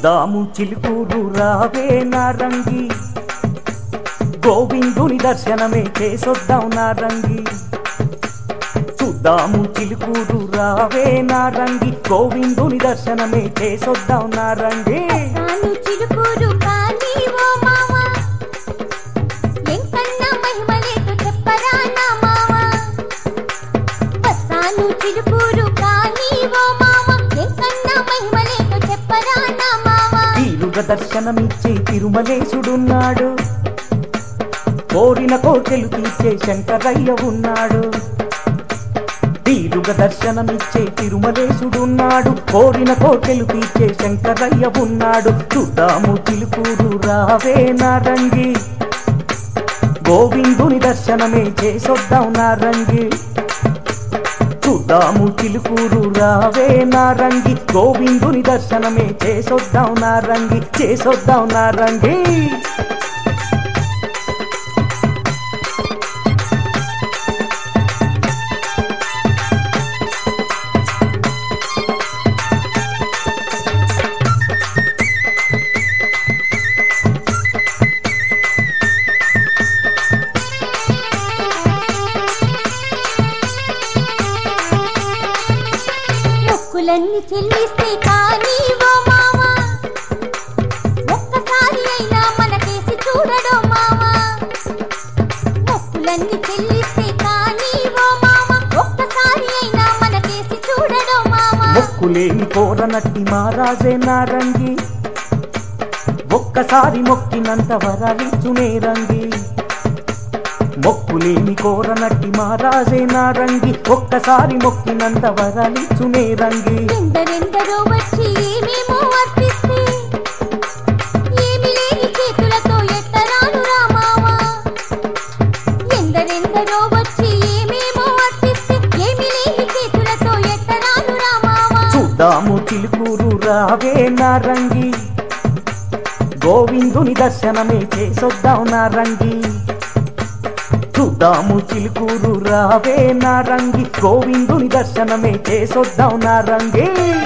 చూద్దాము చిలుకూరు రావే నారంగి గోవిందుని దర్శనమే చేసొద్దాం నారంగి చూద్దాము చిలుకూరు రావే నారంగి గోవిందుని దర్శనమే చేసొద్దాం నారంగి తాను చిలుకూరు కానీ ఓ మామ ఎంకన్నా మహిమలేదో చెప్పరా నా మామ వస్తాను చిలుకూరు కానీ ఓ మామ ఎంకన్నా మహిమలేదో చెప్పరా నా మామ తీరుగ దర్శనమిచ్చే తిరుమలేశుడున్నాడు కోరిన కోర్కెలు తీర్చే శంకరయ్య ఉన్నాడు తీరుగ దర్శనమిచ్చే తిరుమలేశుడున్నాడు కోరిన కోర్కెలు తీర్చే శంకరయ్య ఉన్నాడు చూద్దాము చిలుకూరు రావే నారంగి గోవిందుని దర్శనమే చేసొద్దాం నారంగి చూద్దాము చిలుకూరు రావే నారంగి గోవిందుని దర్శనమే చేసొద్దాం నారంగి చేసొద్దాం నారంగి మొక్కులన్నీ చెల్లిస్తే కానీ ఓ మామ ఒక్కసారి అయినా మనకేసి చూడడో మామ మొక్కులన్నీ చెల్లిస్తే కానీ ఓ మామ ఒక్కసారి అయినా మనకేసి చూడడో మామ మొక్కులేని కోరనట్టి మహారాజే నారంగి ఒక్కసారి మొక్కినంత వరాలిచ్చునే రంగి మొక్కులేని కోరనట్టి మహారాజే నారంగి ఒక్కసారి మొక్కినంత వరాలిచ్చునే రంగి ఎందరెందరో వచ్చి ఏమేమో అర్పిస్తే ఏమి లేని చేతులతో ఎట్టరాను రామావా ఎందరెందరో వచ్చి ఏమేమో అర్పిస్తే ఏమి లేని చేతులతో ఎట్టరాను రామావా చూద్దాము చిలుకూరు రావే నారంగి గోవిందుని దర్శనమే చేసొద్దాం నారంగి చూద్దాము చిలుకూరు రావే నారంగి గోవిందుని దర్శనమే చేసొద్దాం నారంగి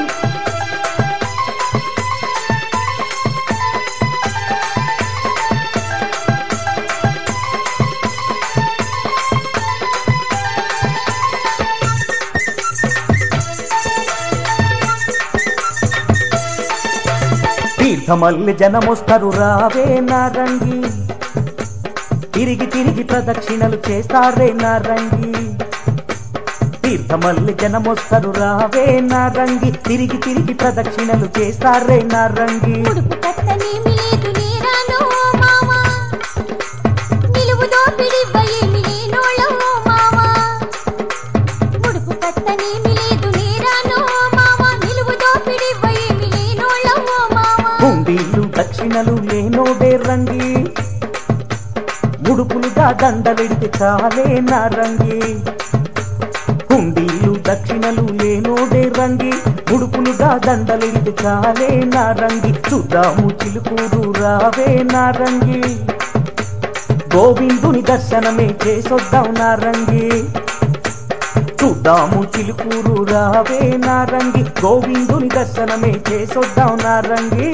తీర్థమల్లి జనమొస్తారు రావే నారంగి తిరిగి తిరిగి ప్రదక్షిణలు చేస్తారే నారంగి తీర్థమల్లి జనమొస్తారు రావే నారంగి తిరిగి తిరిగి ప్రదక్షిణలు చేస్తారే నారంగి ముడుపు కట్టనేమి లేదు నేరాను ఓ మావా నిలువు దోపిడివ్వ ఏమి లేనోళ్ళ ఓ మావా ముడుపు కట్టనేమి లేదు నేరాను ఓ మావా నిలువు దోపిడివ్వ ఏమి లేనోళ్ళ ఓ మావా హుండీలు దక్షిణలు లేనోడే రంగి ముడుపులుగా దండలెడితే చాలే నారంగి హుండీలు దక్షిణలు లేనోడే రంగి ముడుపులుగా దండలెడితే చాలే నారంగి చూద్దాము చిలుకూరు రావే నారంగి గోవిందుని దర్శనమే చేసొద్దాం నారంగి చూద్దాము చిలుకూరు రావే నారంగి గోవిందుని దర్శనమే చేసొద్దాం నారంగి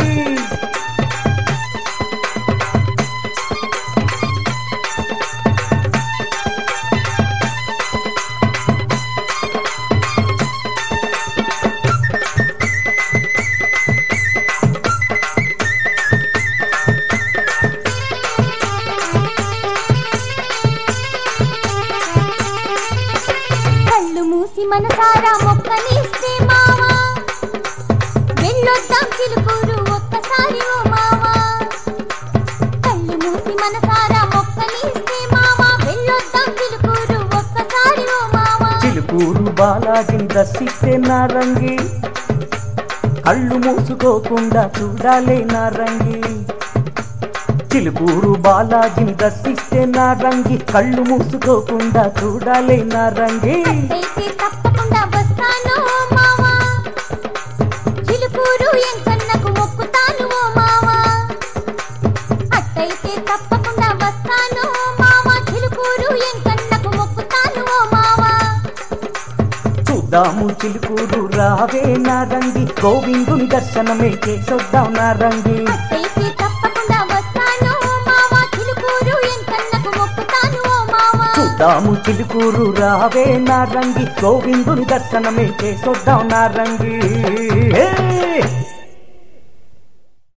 కళ్ళు మూసి మనసారా మొక్కనిస్తే మావా వెళ్ళొద్దాం చిలుకూరు ఒక్కసారి ఓ మావా కళ్ళు మూసి మనసారా మొక్కనిస్తే మావా వెళ్ళొద్దాం చిలుకూరు ఒక్కసారి ఓ మావా చిలుకూరు బాలాజిని దర్శిస్తే నారంగి కళ్ళు మూసుకోకుండా చూడాలే నారంగి చిలుకూరు బాలాజిని దర్శిస్తే నారంగి కళ్ళు మూసుకోకుండా చూడాలే నారంగి అయితే తప్పకుండా వస్తాను ఓ మావా చిలుకూరు ఎంకన్నకు మొక్కుతాను ఓ మావా అట్టయితే తప్పకుండా వస్తాను ఓ మావా చిలుకూరు ఎంకన్నకు మొక్కుతాను ఓ మావా చూద్దాము చిలుకూరు రావే నారంగి గోవిందుని దర్శనమే చేసొద్దాం నారంగి అత్తయ్యకి తప్పకుండా వస్తాను మావా చిలుకూరు ఎంకన్నకు మొక్కుతాను ఓ మావా చూద్దాము చిలుకూరు రావే నారంగి గోవిందుని దర్శనమే చేసొద్దాం నారంగి హే!